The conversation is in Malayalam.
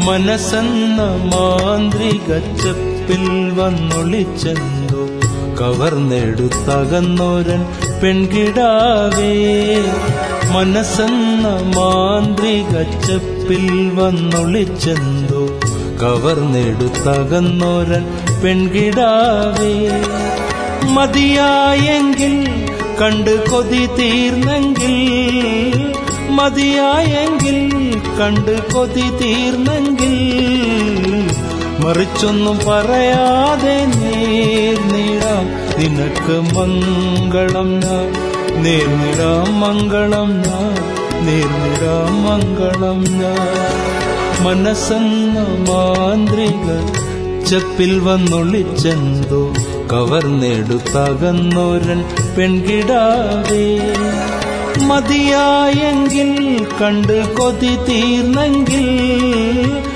മനസ്സെന്ന മാന്ത്രിക ചെപ്പിൽ വന്നൊളിച്ചെന്തോ കവർന്നെടുത്തകന്നോരൻ പെൺകിടാവേ മനസ്സെന്ന മാന്ത്രിക ചെപ്പിൽ വന്നൊളിച്ചെന്തോ കവർന്നെടുത്തകന്നോരൻ പെൺകിടാവേ മതിയായെങ്കിൽ കണ്ട് കൊതി തീർന്നെങ്കിൽ മതിയായെങ്കിൽ കണ്ട് കൊതി തീർന്നെങ്കിൽ മറിച്ചൊന്നും പറയാതെ നേർന്നിടാം നിനക്ക് മംഗളം ഞാൻ നേർന്നിടാം മംഗളം ഞാൻ നേർന്നിടാം മംഗളം ഞാൻ മനസ്സെന്ന മാന്ത്രിക ചെപ്പിൽ വന്നൊളിച്ചെന്തോ കവർന്നെടുത്തകന്നോരൻ പെൺകിടാവേ മതിയായെങ്കിൽ കണ്ട് കൊതി തീർന്നെങ്കിൽ